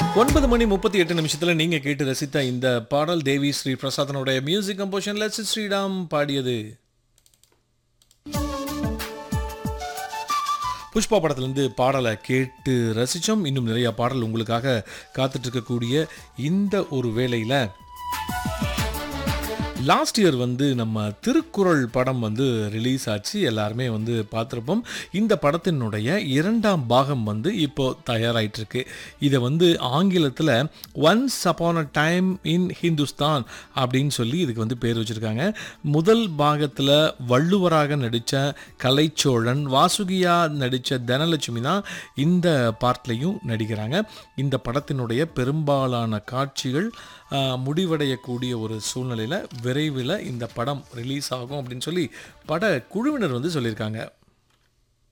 ஒன்பது மணி முப்பத்தி எட்டு நிமிஷத்துல நீங்க கேட்டு ரசித்த இந்த பாடல் தேவி ஸ்ரீ பிரசாதனுடைய மியூசிக் கம்போஷன்ல சி ஸ்ரீராம் பாடியது புஷ்பா படத்துலேருந்து பாடலை கேட்டு ரசித்தோம் இன்னும் நிறைய பாடல் உங்களுக்காக காத்துட்டு இருக்கக்கூடிய இந்த ஒரு வேளையில் லாஸ்ட் இயர் வந்து நம்ம திருக்குறள் படம் வந்து ரிலீஸ் ஆச்சு எல்லாருமே வந்து பார்த்துருப்போம் இந்த படத்தினுடைய இரண்டாம் பாகம் வந்து இப்போ தயாராயிட்டு இருக்கு இதை வந்து ஆங்கிலத்தில் once upon a time in Hindustan அப்படின்னு சொல்லி இதுக்கு வந்து பேர் வச்சுருக்காங்க முதல் பாகத்தில் வள்ளுவராக நடித்த கலைச்சோழன் வாசுகியா நடித்த தனலட்சுமி தான் இந்த பார்ட்லையும் நடிக்கிறாங்க இந்த படத்தினுடைய பெரும்பாலான காட்சிகள் ஆஹ், முடிவடையக்கூடிய ஒரு சூழ்நிலையில் விரைவில் இந்த படம் ரிலீஸ் ஆகும் அப்படின்னு சொல்லி பட குழுவினர் வந்து சொல்லியிருக்காங்க